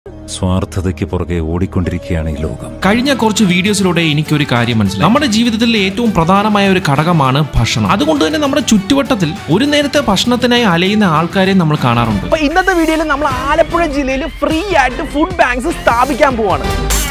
സ്വാർത്ഥതയ്ക്ക് പുറകെ ഓടിക്കൊണ്ടിരിക്കുകയാണ് ഈ ലോകം കഴിഞ്ഞ കുറച്ച് വീഡിയോസിലൂടെ എനിക്കൊരു കാര്യം മനസ്സിലായി നമ്മുടെ ജീവിതത്തിൽ ഏറ്റവും പ്രധാനമായ ഒരു ഘടകമാണ് ഭക്ഷണം അതുകൊണ്ട് തന്നെ നമ്മുടെ ചുറ്റുവട്ടത്തിൽ ഒരു നേരത്തെ ഭക്ഷണത്തിനായി അലയുന്ന ആൾക്കാരെ നമ്മൾ കാണാറുണ്ട് അപ്പൊ ഇന്നത്തെ വീഡിയോയിൽ നമ്മൾ ആലപ്പുഴ ജില്ലയിൽ ഫ്രീ ആയിട്ട് ഫുഡ് ബാങ്ക്സ് സ്ഥാപിക്കാൻ പോവാണ്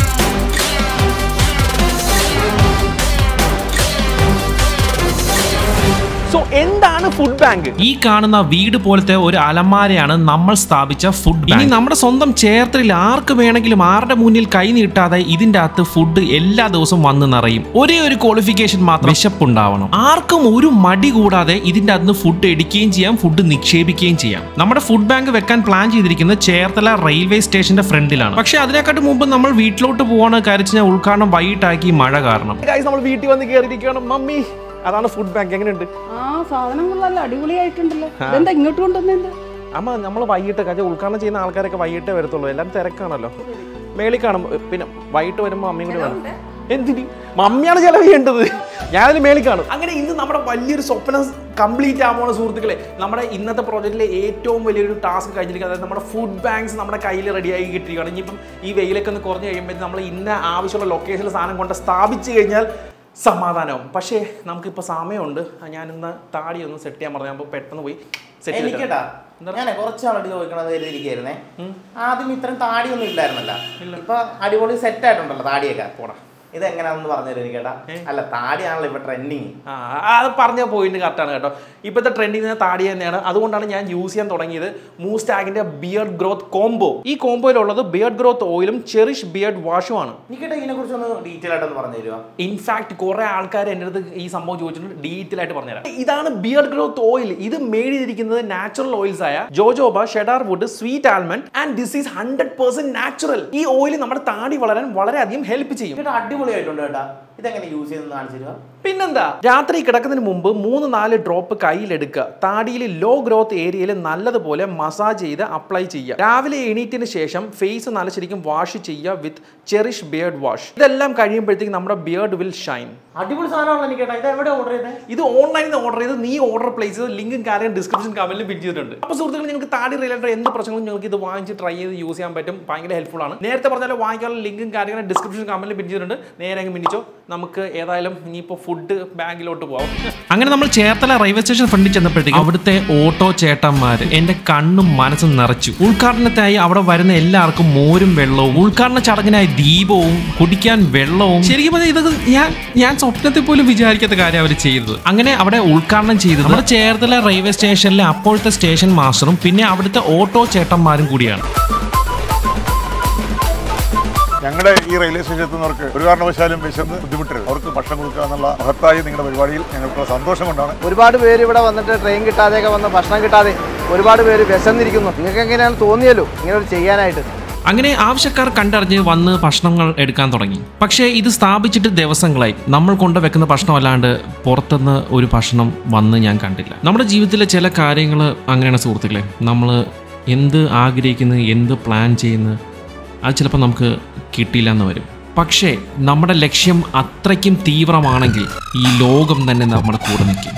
സോ എന്താണ് ഫുഡ് ബാങ്ക് ഈ കാണുന്ന വീട് പോലത്തെ ഒരു അലമാരയാണ് നമ്മൾ സ്ഥാപിച്ച ഫുഡ് ഇനി നമ്മുടെ സ്വന്തം ചേർത്തലിൽ ആർക്ക് വേണമെങ്കിലും ആരുടെ മുന്നിൽ കൈ നീട്ടാതെ ഇതിന്റെ അകത്ത് ഫുഡ് എല്ലാ ദിവസവും വന്ന് നിറയും ഒരേ ഒരു ക്വാളിഫിക്കേഷൻ മാത്രം വിശപ്പുണ്ടാവണം ആർക്കും ഒരു മടി കൂടാതെ ഇതിന്റെ അകത്ത് ഫുഡ് എടുക്കുകയും ചെയ്യാം ഫുഡ് നിക്ഷേപിക്കുകയും ചെയ്യാം നമ്മുടെ ഫുഡ് ബാങ്ക് വെക്കാൻ പ്ലാൻ ചെയ്തിരിക്കുന്നത് ചേർത്തല റെയിൽവേ സ്റ്റേഷന്റെ ഫ്രണ്ടിലാണ് പക്ഷെ അതിനെക്കാട്ടും മുമ്പ് നമ്മൾ വീട്ടിലോട്ട് പോവാണ് കാര്യം ഉദ്ഘാടനം വൈകിട്ടാക്കി മഴ കാരണം ഗൈസ് നമ്മൾ വീട്ടിൽ വന്ന് കയറിയിരിക്കുകയാണ് മമ്മി അതാണ് ഫുഡ് ബാങ്ക് എങ്ങനെയുണ്ട് ആ സാധനങ്ങളെല്ലാം അടിപൊളിയായിട്ടുണ്ടല്ലോ ഇതെന്താ ഇങ്ങോട്ട് കൊണ്ടുവന്നെന്താ അമ്മ നമ്മൾ വൈകിട്ട് കാര്യം ഉദ്ഘാടനം ചെയ്യുന്ന ആൾക്കാരൊക്കെ വൈകിട്ടേ വരത്തുള്ളൂ എല്ലാവരും തിരക്കാണല്ലോ മേളിൽ കാണും പിന്നെ വൈകിട്ട് വരുമ്പോൾ അമ്മയും കൂടി വേണം എന്തിന് മമ്മിയാണ് ചെലവ് ചെയ്യേണ്ടത് ഞാനതിന് മേളിൽ കാണും അങ്ങനെ ഇന്ന് നമ്മുടെ വലിയൊരു സ്വപ്നം കംപ്ലീറ്റ് ആവുകയാണ് സുഹൃത്തുക്കളെ നമ്മുടെ ഇന്നത്തെ പ്രോജക്റ്റിലെ ഏറ്റവും വലിയൊരു ടാസ്ക് കഴിഞ്ഞിരിക്കുന്നത് അതായത് നമ്മുടെ ഫുഡ് ബാങ്ക്സ് നമ്മുടെ കയ്യിൽ റെഡിയായി കിട്ടിയിരിക്കുകയാണ് ഇനിയിപ്പം ഈ വെയിലൊക്കെ ഒന്ന് കുറഞ്ഞ് കഴിയുമ്പോൾ നമ്മൾ ഇന്ന ആവശ്യമുള്ള ലൊക്കേഷനിൽ സാധനം കൊണ്ട് സ്ഥാപിച്ച് കഴിഞ്ഞാൽ സമാധാനവും പക്ഷേ നമുക്കിപ്പോൾ സമയമുണ്ട് ഞാനിന്ന് താടി ഒന്ന് സെറ്റ് ചെയ്യാൻ പറഞ്ഞു അപ്പോൾ പെട്ടെന്ന് പോയി സെറ്റ് എനിക്കട്ടാ ഞാൻ കുറച്ചാളടി ചോദിക്കണത് കരുതിയിരിക്കായിരുന്നേ ആദ്യം ഇത്രയും താടിയൊന്നും ഇല്ലായിരുന്നല്ല ഇപ്പൊ അടിപൊളി സെറ്റ് ആയിട്ടുണ്ടല്ലോ താടിയൊക്കെ പോടാ ഇത് എങ്ങനെയാണെന്ന് പറഞ്ഞുതരും എനിക്കേട്ടാ അല്ല താടിയാണല്ലോ ഇപ്പൊ ട്രെൻഡിങ് ആ അത് പറഞ്ഞ പോയിന്റ് കറക്റ്റാണ് കേട്ടോ ഇപ്പോഴത്തെ ട്രെൻഡിങ് താടി തന്നെയാണ് അതുകൊണ്ടാണ് ഞാൻ യൂസ് ചെയ്യാൻ തുടങ്ങിയത് മൂസ്റ്റാഗിന്റെ ബിയർഡ് ഗ്രോത്ത് കോംബോ ഈ കോംബോയിലുള്ളത് ബിയർഡ് ഗ്രോത്ത് ഓയിലും ചെറിഷ് ബിയർഡ് വാഷുമാണ് എനിക്കേട്ടാ ഇതിനെ കുറിച്ചൊന്ന് ഡീറ്റെയിൽ ആയിട്ടൊന്ന് പറഞ്ഞു തരുമോ ഇൻഫാക്ട് കുറെ ആൾക്കാർ എൻ്റെ അടുത്ത് ഈ സംഭവം ചോദിച്ചിട്ടുണ്ട് ഡീറ്റെയിൽ ആയിട്ട് പറഞ്ഞുതരാം ഇതാണ് ബിയർഡ് ഗ്രോത്ത് ഓയിൽ ഇത് മെയ്ഡ് ചെയ്തിരിക്കുന്നത് നാച്ചുറൽ ഓയിൽസ് ആയ jojoba cedar wood sweet almond and this is hundred percent natural ഈ ഓയിൽ നമ്മുടെ താടി വളരാൻ വളരെയധികം ഹെൽപ്പ് ചെയ്യും ചേട്ടാ അടിപൊളിയായിട്ടുണ്ട് കേട്ടാ ഇതെങ്ങനെ യൂസ് ചെയ്തെന്ന് കാണിച്ചു തരുമോ പിന്നെന്താ രാത്രി കിടക്കുന്നതിന് മുമ്പ് മൂന്ന് നാല് ഡ്രോപ്പ് കയ്യിലെടുക്കുക താടിയിൽ ലോ ഗ്രോത്ത് ഏരിയയിൽ നല്ലതുപോലെ മസാജ് ചെയ്ത് അപ്ലൈ ചെയ്യുക രാവിലെ എണീറ്റിന് ശേഷം ഫേസ് നല്ല ശരിക്കും വാഷ് ചെയ്യുക വിത്ത് ചെറിഷ് ബിയർഡ് വാഷ് ഇതെല്ലാം കഴിയുമ്പോഴത്തേക്ക് നമ്മുടെ ബിയർഡ് വിൽ ഷൈൻ അടിപൊളി സാധനമാണല്ലോ എനിക്കേട്ടാ ഇത് എവിടെ ഓർഡർ ചെയ്തേ ഇത് ഓൺലൈനിൽ നിന്ന് ഓർഡർ ചെയ്ത് നീ ഓർഡർ പ്ലേസ് ചെയ്ത് ലിങ്കും കാര്യം ഡിസ്ക്രിപ്ഷൻ കമന്റിൽ പിൻ ചെയ്തിട്ടുണ്ട് അപ്പോൾ സുഹൃത്തുക്കൾ നിങ്ങൾക്ക് താടി റിലേറ്റഡ് എന്ത് പ്രശ്നങ്ങളും നിങ്ങൾക്ക് ഇത് വാങ്ങിച്ച് ട്രൈ ചെയ്ത് യൂസ് ചെയ്യാൻ പറ്റും ഭയങ്കര ഹെൽപ്ഫുൾ ആണ് നേരത്തെ പറഞ്ഞാൽ വാങ്ങിക്കാനുള്ള ലിങ്കും കാര്യങ്ങളും ഡിസ്ക്രിപ്ഷൻ കമന്റിൽ പിൻ ചെയ്തിട്ടുണ്ട് നേരെ അങ്ങ് മിനിച്ചോ നമുക്ക് ഏതായാലും ഇനിയിപ്പോൾ ഫുഡ് ബാങ്കിലോട്ട് പോവാം അങ്ങനെ നമ്മൾ ചേർത്തല റെയിൽവേ സ്റ്റേഷൻ ഫ്രണ്ടിൽ ചെന്നപ്പോഴത്തേക്കും അവിടുത്തെ ഓട്ടോ ചേട്ടന്മാർ എന്റെ കണ്ണും മനസ്സും നിറച്ചു ഉദ്ഘാടനത്തിനായി അവിടെ വരുന്ന എല്ലാവർക്കും മോരും വെള്ളവും ഉദ്ഘാടന ചടങ്ങിനായി ദീപവും കുടിക്കാൻ വെള്ളവും ശരിക്കും പറഞ്ഞാൽ ഇതൊക്കെ ഞാൻ ഞാൻ സ്വപ്നത്തിൽ പോലും വിചാരിക്കാത്ത കാര്യം അവർ ചെയ്തത് അങ്ങനെ അവിടെ ഉദ്ഘാടനം ചെയ്തത് നമ്മുടെ ചേർത്തല റെയിൽവേ സ്റ്റേഷനിലെ അപ്പോഴത്തെ സ്റ്റേഷൻ മാസ്റ്ററും പിന്നെ അവിടുത്തെ ഓട്ടോ ചേട്ടന്മാരും കൂടിയാണ് ഞങ്ങളുടെ ഈ റെയിൽവേ സ്റ്റേഷനിൽ എത്തുന്നവർക്ക് ഒരു കാരണവശാലും വിശന്ന് ബുദ്ധിമുട്ടരുത് അവർക്ക് ഭക്ഷണം കൊടുക്കുക എന്നുള്ള മഹത്തായ നിങ്ങളുടെ പരിപാടിയിൽ ഞങ്ങൾക്ക് സന്തോഷം കൊണ്ടാണ് ഒരുപാട് പേര് ഇവിടെ വന്നിട്ട് ട്രെയിൻ കിട്ടാതെയൊക്കെ വന്ന് ഭക്ഷണം കിട്ടാതെ ഒരുപാട് പേര് വിശന്നിരിക്കുന്നു നിങ്ങൾക്ക് എങ്ങനെയാണ് തോന്നിയല്ലോ ഇങ്ങനെ ഒരു ചെയ്യാനായിട്ട് അങ്ങനെ ആവശ്യക്കാർ കണ്ടറിഞ്ഞ് വന്ന് ഭക്ഷണങ്ങൾ എടുക്കാൻ തുടങ്ങി പക്ഷേ ഇത് സ്ഥാപിച്ചിട്ട് ദിവസങ്ങളായി നമ്മൾ കൊണ്ടുവെക്കുന്ന ഭക്ഷണം അല്ലാണ്ട് പുറത്തുനിന്ന് ഒരു ഭക്ഷണം വന്ന് ഞാൻ കണ്ടില്ല നമ്മുടെ ജീവിതത്തിലെ ചില കാര്യങ്ങൾ അങ്ങനെയാണ് സുഹൃത്തുക്കളെ നമ്മൾ എന്ത് ആഗ്രഹിക്കുന്നു എന്ത് പ്ലാൻ ചെയ്യുന്നു അത് ചിലപ്പോൾ നമുക്ക് കിട്ടിയില്ല എന്ന് വരും പക്ഷേ നമ്മുടെ ലക്ഷ്യം അത്രയ്ക്കും തീവ്രമാണെങ്കിൽ ഈ ലോകം തന്നെ നമ്മുടെ കൂടെ നിൽക്കും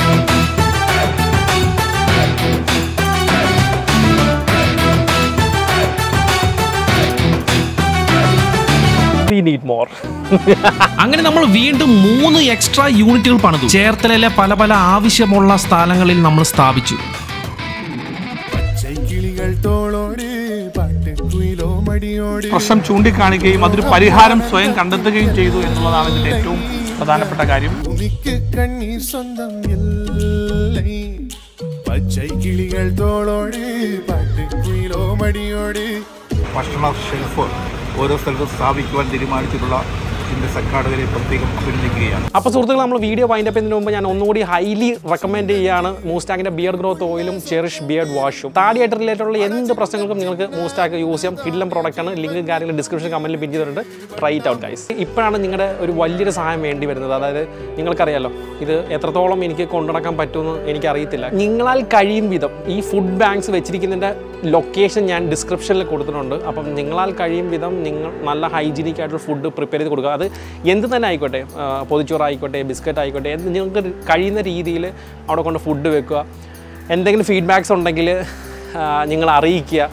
വി നീഡ് മോർ അങ്ങനെ നമ്മൾ വീണ്ടും മൂന്ന് എക്സ്ട്രാ യൂണിറ്റുകൾ പണിതു ചേർത്തലയിലെ പല പല ആവശ്യമുള്ള സ്ഥലങ്ങളിൽ നമ്മൾ സ്ഥാപിച്ചു കിളികൾ തോളോട് പാട്ടുകുയിലോ മടിയോട് പ്രശ്നം ചൂണ്ടിക്കാണിക്കുകയും അതൊരു പരിഹാരം സ്വയം കണ്ടെത്തുകയും ചെയ്തു എന്നുള്ളതാണ് ഇതിന്റെ ഏറ്റവും പ്രധാനപ്പെട്ട കാര്യം ഭൂമിക്ക് കണ്ണീർ സ്വന്തം എല്ലേ പച്ചൈ കിളികൾ തോളോട് പാട്ടുകുയിലോ മടിയോട് ഭക്ഷണ ഷെൽഫ് ഓരോ സ്ഥലത്തും സ്ഥാപിക്കുവാൻ തീരുമാനിച്ചിട്ടുള്ള ഇതിന്റെ സംഘാടകരെ പ്രത്യേകം അഭിനന്ദിക്കുകയാണ് അപ്പോൾ സുഹൃത്തുക്കൾ നമ്മൾ വീഡിയോ വൈൻഡ് അപ്പ് ചെയ്യുന്നതിന് മുമ്പ് ഞാൻ ഒന്നുകൂടി ഹൈലി റെക്കമെൻഡ് ചെയ്യുകയാണ് മൂസ്റ്റാക്കിൻ്റെ ബിയർഡ് ഗ്രോത്ത് ഓയിലും ചെറിഷ് ബിയർഡ് വാഷും താടിയായിട്ട് റിലേറ്റഡ് ഉള്ള എന്ത് പ്രശ്നങ്ങൾക്കും നിങ്ങൾക്ക് മൂസ്റ്റാക്ക് യൂസ് ചെയ്യാം കിഡിലം പ്രോഡക്റ്റ് ആണ് ലിങ്ക് കാര്യങ്ങൾ ഡിസ്ക്രിപ്ഷൻ കമൻറ്റിൽ പിൻ ചെയ്തിട്ടുണ്ട് ട്രൈ ഇറ്റ് ഔട്ട് ഗൈസ് ഇപ്പോഴാണ് നിങ്ങളുടെ ഒരു വലിയൊരു സഹായം വേണ്ടി വരുന്നത് അതായത് നിങ്ങൾക്കറിയാലോ ഇത് എത്രത്തോളം എനിക്ക് കൊണ്ടുനടക്കാൻ പറ്റുമെന്ന് എനിക്കറിയത്തില്ല നിങ്ങളാൽ കഴിയും വിധം ഈ ഫുഡ് ബാങ്ക്സ് വെച്ചിരിക്കുന്നതിൻ്റെ ലൊക്കേഷൻ ഞാൻ ഡിസ്ക്രിപ്ഷനിൽ കൊടുത്തിട്ടുണ്ട് അപ്പം നിങ്ങളാൽ കഴിയും വിധം നിങ്ങൾ നല്ല ഹൈജീനിക് ആയിട്ടുള്ള ഫുഡ് പ്രിപ്പയർ ചെയ്ത് കൊടുക്കുക അത് എന്ത് തന്നെ ആയിക്കോട്ടെ ആ, പൊതിച്ചോറ് ആയിക്കോട്ടെ ബിസ്ക്കറ്റ് ആയിക്കോട്ടെ എന്ത് നിങ്ങൾക്ക് കഴിയുന്ന രീതിയിൽ അവിടെ കൊണ്ട് ഫുഡ് വെക്കുക എന്തെങ്കിലും ഫീഡ്ബാക്സ് ഉണ്ടെങ്കിൽ നിങ്ങൾ അറിയിക്കുക